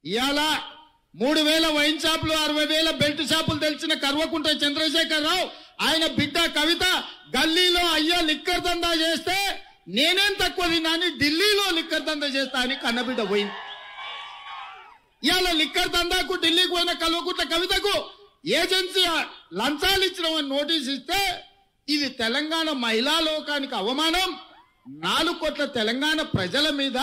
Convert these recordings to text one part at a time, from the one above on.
ఇవాళ మూడు వేల వైన్ షాపులు అరవై వేల బెల్ట్ షాపులు తెలిసిన కర్వకుంట చంద్రశేఖరరావు ఆయన బిడ్డ కవిత గల్లీలో అయ్యా లిక్కర్ దందా చేస్తే నేనేం తక్కువ తిన్నాని ఢిల్లీలో లిక్కర్ దందా చేస్తా అని కన్నబిడ్డ పోయింది ఇవాళ లిక్కర్ దందాకు ఢిల్లీకి పోయిన కల్వకుంట్ల కవితకు ఏజెన్సీ లంచాలు ఇచ్చిన నోటీస్ ఇస్తే ఇది తెలంగాణ మహిళా లోకానికి అవమానం నాలుగు కోట్ల తెలంగాణ ప్రజల మీద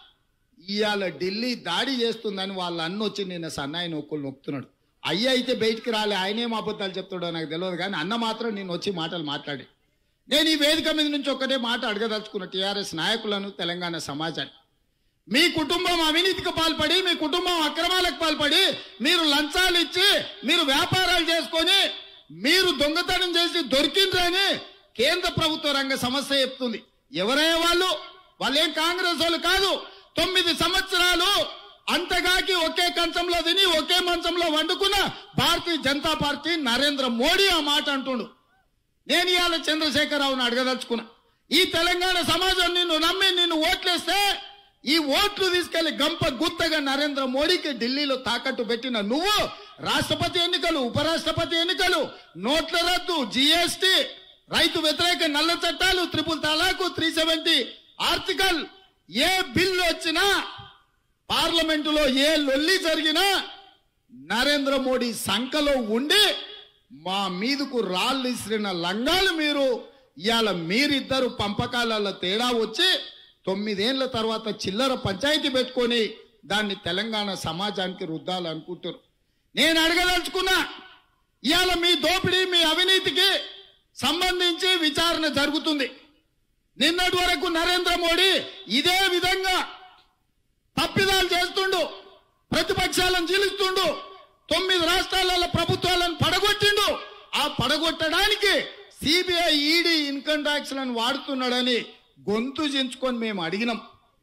ఇవాళ ఢిల్లీ దాడి చేస్తుందని వాళ్ళ అన్న వచ్చి నిన్న సన్నాయి నొక్కులు నొక్కుతున్నాడు అయ్య అయితే బయటికి రాలే ఆయనేం అబద్ధాలు చెప్తాడో నాకు తెలియదు కానీ అన్న మాత్రం నేను వచ్చి మాటలు మాట్లాడి నేను ఈ వేదిక మీద నుంచి ఒక్కటే మాట అడగదలుచుకున్న టీఆర్ఎస్ నాయకులను తెలంగాణ సమాజాన్ని మీ కుటుంబం అవినీతికి పాల్పడి మీ కుటుంబం అక్రమాలకు పాల్పడి మీరు లంచాలు ఇచ్చి మీరు వ్యాపారాలు చేసుకొని మీరు దొంగతనం చేసి దొరికిండ్రని కేంద్ర ప్రభుత్వ రంగ సమస్య చెప్తుంది ఎవరయ్యే వాళ్ళు వాళ్ళేం కాంగ్రెస్ వాళ్ళు కాదు తొమ్మిది సంవత్సరాలు అంతగాకి ఒకే కంచంలో తిని ఒకే మంచంలో వండుకున్న భారతీయ జనతా పార్టీ నరేంద్ర మోడీ ఆ మాట అంటుండు నేను ఇవాళ చంద్రశేఖరరావుని అడగదలుచుకున్నా ఈ తెలంగాణ సమాజం నిన్ను నమ్మి నిన్ను ఓట్లేస్తే ఈ ఓట్లు తీసుకెళ్లి గంప గుత్తగా నరేంద్ర మోడీకి ఢిల్లీలో తాకట్టు పెట్టిన నువ్వు రాష్ట్రపతి ఎన్నికలు ఉపరాష్ట్రపతి ఎన్నికలు నోట్ల రద్దు జిఎస్టి రైతు వ్యతిరేక నల్ల చట్టాలు triple talaq three seventy article ఏ బిల్లు వచ్చినా పార్లమెంటులో ఏ లొల్లి జరిగినా నరేంద్ర మోడీ సంఖలో ఉండి మా మీదకు రాళ్ళు ఇసిరిన లంగాలు మీరు ఇవాళ మీరిద్దరు పంపకాలలో తేడా వచ్చి తొమ్మిదేళ్ల తర్వాత చిల్లర పంచాయతీ పెట్టుకొని దాన్ని తెలంగాణ సమాజానికి రుద్దాలనుకుంటారు నేను అడగదలుచుకున్నా ఇవాళ మీ దోపిడీ మీ అవినీతికి సంబంధించి విచారణ జరుగుతుంది నిన్నటి వరకు నరేంద్ర మోడీ ఇదే విధంగా తప్పిదాలు చేస్తుండు ప్రతిపక్షాలను చీలుస్తుండు తొమ్మిది రాష్ట్రాలలో ప్రభుత్వాలను పడగొట్టిండు ఆ పడగొట్టడానికి సిబిఐ ఈడీ ఇన్కమ్ ట్యాక్స్ లను వాడుతున్నాడని గొంతు చించుకొని మేము అడిగినాం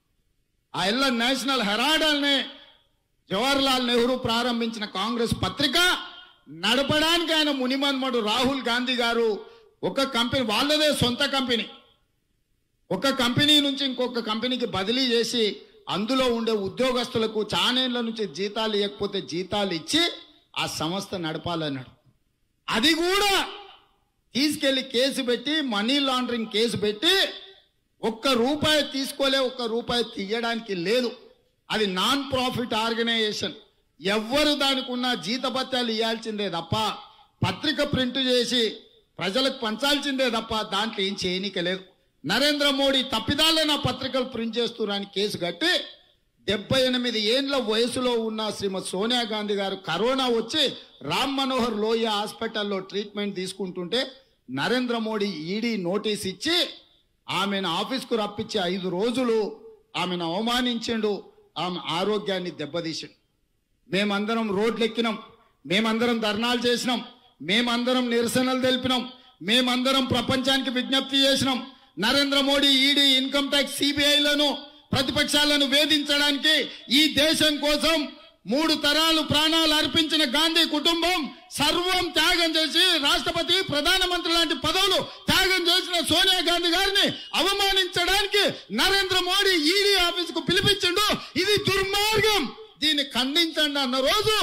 ఆ ఎల్ల నేషనల్ హెరాల్డ్ అనే జవహర్లాల్ నెహ్రూ ప్రారంభించిన కాంగ్రెస్ పత్రిక నడపడానికి ఆయన మునిమన్మడు రాహుల్ గాంధీ గారు ఒక కంపెనీ వాళ్ళదే సొంత కంపెనీ ఒక కంపెనీ నుంచి ఇంకొక కంపెనీకి బదిలీ చేసి అందులో ఉండే ఉద్యోగస్తులకు చానేళ్ల నుంచి జీతాలు ఇవ్వకపోతే జీతాలు ఇచ్చి ఆ సంస్థ నడపాలన్నాడు అది కూడా తీసుకెళ్లి కేసు పెట్టి మనీ లాండరింగ్ కేసు పెట్టి ఒక్క రూపాయి తీసుకోలే ఒక్క రూపాయి తీయడానికి లేదు అది నాన్ ప్రాఫిట్ ఆర్గనైజేషన్ ఎవ్వరు దానికి ఉన్న జీతభత్యాలు ఇవ్వాల్సిందే తప్ప పత్రిక ప్రింట్ చేసి ప్రజలకు పంచాల్సిందే తప్ప దాంట్లో ఏం చేయనీక లేదు నరేంద్ర మోడీ తప్పిదాలైన పత్రికలు ప్రింట్ చేస్తున్నారని కేసు కట్టి డెబ్బై ఎనిమిది ఏండ్ల వయసులో ఉన్న శ్రీమతి సోనియా గాంధీ గారు కరోనా వచ్చి రామ్ మనోహర్ లోయ హాస్పిటల్లో ట్రీట్మెంట్ తీసుకుంటుంటే నరేంద్ర మోడీ ఈడీ నోటీస్ ఇచ్చి ఆమెను ఆఫీస్కు రప్పించి ఐదు రోజులు ఆమెను అవమానించిండు ఆమె ఆరోగ్యాన్ని దెబ్బతీసిండు మేమందరం రోడ్లు ఎక్కినాం మేమందరం ధర్నాలు చేసినాం మేమందరం నిరసనలు తెలిపినాం మేమందరం ప్రపంచానికి విజ్ఞప్తి చేసినాం Narendra Modi ED income tax సిబిఐలను ప్రతిపక్షాలను వేధించడానికి ఈ దేశం కోసం మూడు తరాలు ప్రాణాలు అర్పించిన గాంధీ కుటుంబం సర్వం త్యాగం చేసి రాష్ట్రపతి ప్రధానమంత్రి లాంటి పదవులు త్యాగం చేసిన సోనియా గాంధీ గారిని అవమానించడానికి నరేంద్ర మోడీ ఈడీ ఆఫీస్ కు పిలిపించిండు ఇది దుర్మార్గం దీన్ని ఖండించండి అన్న రోజు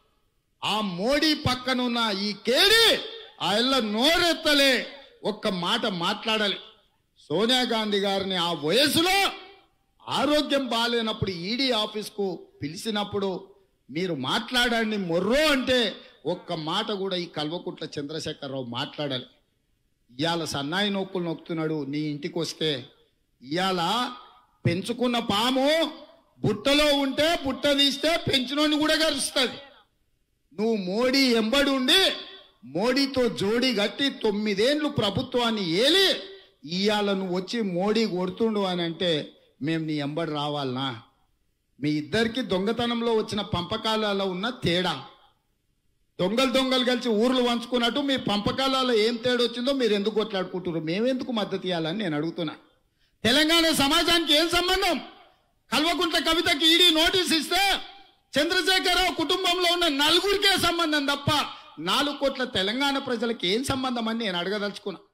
ఆ మోడీ పక్కనున్న ఈ కేడి ఆ ఇళ్ళ నోరెత్తలే ఒక్క మాట మాట్లాడాలి సోనియా గాంధీ గారిని ఆ వయసులో ఆరోగ్యం బాగాలేనప్పుడు ఈడీ ఆఫీస్కు పిలిచినప్పుడు మీరు మాట్లాడండి మొర్రో అంటే ఒక్క మాట కూడా ఈ కల్వకుట్ల చంద్రశేఖరరావు మాట్లాడాలి ఇవాళ సన్నాయి నొక్కులు నొక్కుతున్నాడు నీ ఇంటికి వస్తే ఇవాళ పెంచుకున్న పాము బుట్టలో ఉంటే బుట్ట తీస్తే పెంచినోని కూడా గరుస్తుంది నువ్వు మోడీ ఎంబడి ఉండి మోడీతో జోడి కట్టి తొమ్మిదేండ్లు ప్రభుత్వాన్ని ఏలి ఇవాళ నువ్వు వచ్చి మోడీ కొడుతుండు అని అంటే మేము నీ ఎంబడి రావాలనా మీ ఇద్దరికి దొంగతనంలో వచ్చిన పంపకాలలో ఉన్న తేడా దొంగలు దొంగలు కలిసి ఊర్లు వంచుకున్నట్టు మీ పంపకాలలో ఏం తేడా వచ్చిందో మీరు ఎందుకు కొట్లాడుకుంటున్నారు మేమెందుకు మద్దతు ఇవ్వాలని నేను అడుగుతున్నా తెలంగాణ సమాజానికి ఏం సంబంధం కల్వకుంట్ల కవితకి ఈడీ నోటీస్ ఇస్తే చంద్రశేఖరరావు కుటుంబంలో ఉన్న నలుగురికే సంబంధం తప్ప నాలుగు కోట్ల తెలంగాణ ప్రజలకు ఏం సంబంధం అని నేను అడగదలుచుకున్నా